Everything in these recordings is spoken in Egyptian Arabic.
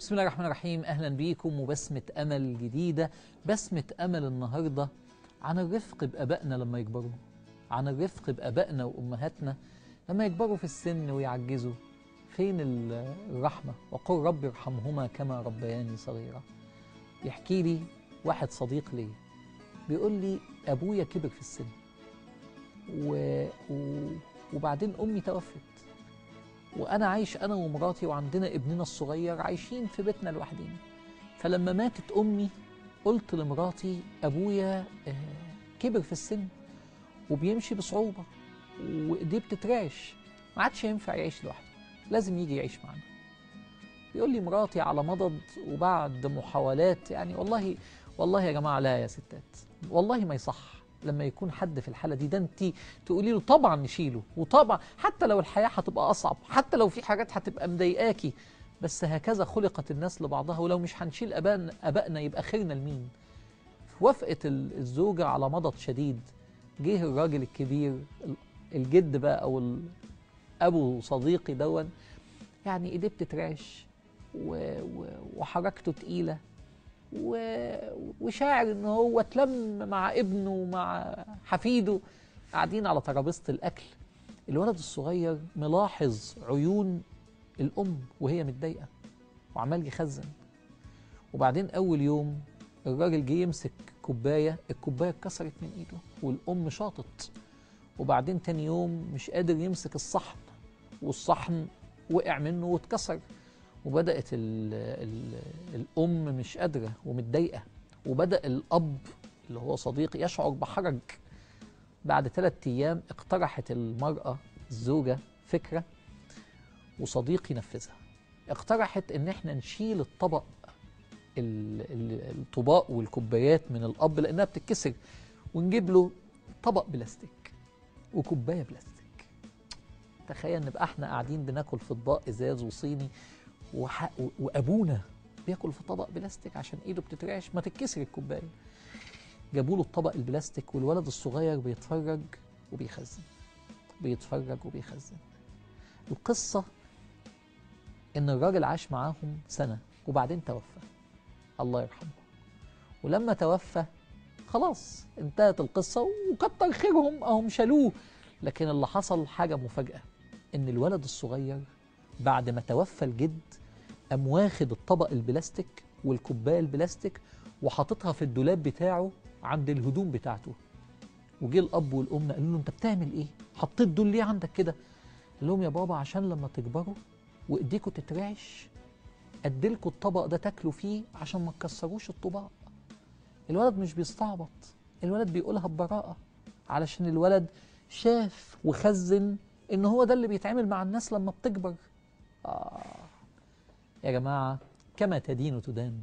بسم الله الرحمن الرحيم أهلا بيكم وبسمة أمل جديدة بسمة أمل النهاردة عن الرفق بأبائنا لما يكبروا عن الرفق بأبائنا وأمهاتنا لما يكبروا في السن ويعجزوا فين ال- الرحمة وقل رب ارحمهما كما ربياني صغيرة يحكي لي واحد صديق لي بيقول لي أبويا كبر في السن و... و... وبعدين أمي توفت وانا عايش انا ومراتي وعندنا ابننا الصغير عايشين في بيتنا لوحدينا فلما ماتت امي قلت لمراتي ابويا آه، كبر في السن وبيمشي بصعوبه وايديه بتترعش ما عادش ينفع يعيش لوحده لازم يجي يعيش معانا يقول لي مراتي على مضض وبعد محاولات يعني والله والله يا جماعه لا يا ستات والله ما يصح لما يكون حد في الحاله دي ده انت تقولي له طبعا نشيله وطبعا حتى لو الحياه هتبقى اصعب حتى لو في حاجات هتبقى مضايقاكي بس هكذا خلقت الناس لبعضها ولو مش هنشيل ابائنا ابائنا يبقى خيرنا لمين وافقت ال- الزوجه على مضض شديد جه الراجل الكبير ال- الجد بقى او ال- ابو صديقي دون يعني ايديه بتترعش و- و- وحركته تقيله و- وشاعر ان هو اتلم مع ابنه ومع حفيده قاعدين على ترابيزه الاكل الولد الصغير ملاحظ عيون الام وهي متضايقه وعمال يخزن وبعدين اول يوم الراجل جه يمسك كوبايه الكوبايه اتكسرت من ايده والام شاطت وبعدين تاني يوم مش قادر يمسك الصحن والصحن وقع منه واتكسر وبدأت ال ال الأم مش قادرة ومتضايقة وبدأ الأب اللي هو صديقي يشعر بحرج بعد ثلاثة أيام اقترحت المرأة الزوجة فكرة وصديقي نفذها اقترحت إن احنا نشيل الطبق ال- ال- الطباق والكوبايات من الأب لأنها بتتكسر ونجيب له طبق بلاستيك وكوباية بلاستيك تخيل نبقى احنا قاعدين بناكل في اطباق ازاز وصيني وح... و- وابونا بياكل في طبق بلاستيك عشان ايده بتترعش ما تتكسر الكوبايه جابوا له الطبق البلاستيك والولد الصغير بيتفرج وبيخزن بيتفرج وبيخزن القصه ان الراجل عاش معاهم سنه وبعدين توفى الله يرحمه ولما توفى خلاص انتهت القصه وكتر خيرهم اهم شالوه لكن اللي حصل حاجه مفاجاه ان الولد الصغير بعد ما توفى الجد قام واخد الطبق البلاستيك والكوبايه البلاستيك وحاططها في الدولاب بتاعه عند الهدوم بتاعته وجه الاب والام قالوا له انت بتعمل ايه حطيت دول ليه عندك كده قال لهم يا بابا عشان لما تكبروا وايديكوا تترعش اديلكوا الطبق ده تاكلوا فيه عشان ما تكسروش الطباق الولد مش بيستعبط الولد بيقولها ببراءه علشان الولد شاف وخزن ان هو ده اللي بيتعمل مع الناس لما بتكبر آه. يا جماعة كما تدين تدان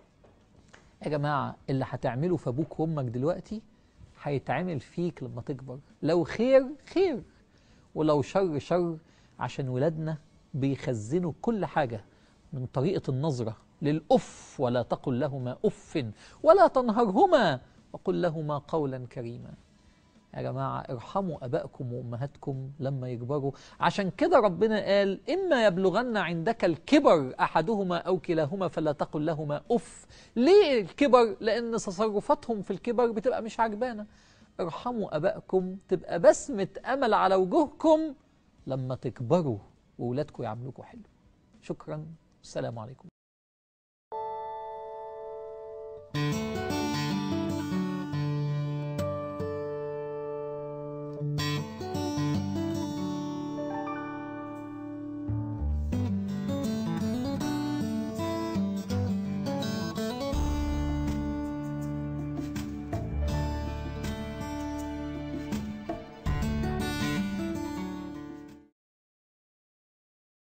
يا جماعة اللي هتعمله في أبوك وأمك دلوقتي هيتعمل فيك لما تكبر لو خير خير ولو شر شر عشان ولادنا بيخزنوا كل حاجة من طريقة النظرة للأف ولا تقل لهما أف ولا تنهرهما وقل لهما قولا كريما يا جماعة ارحموا أبائكم وأمهاتكم لما يكبروا عشان كده ربنا قال إما يبلغن عندك الكبر أحدهما أو كلاهما فلا تقل لهما أف ليه الكبر؟ لأن تصرفاتهم في الكبر بتبقى مش عجبانة ارحموا أبائكم تبقى بسمة أمل على وجوهكم لما تكبروا وولادكم يعاملوكوا حلو شكرا السلام عليكم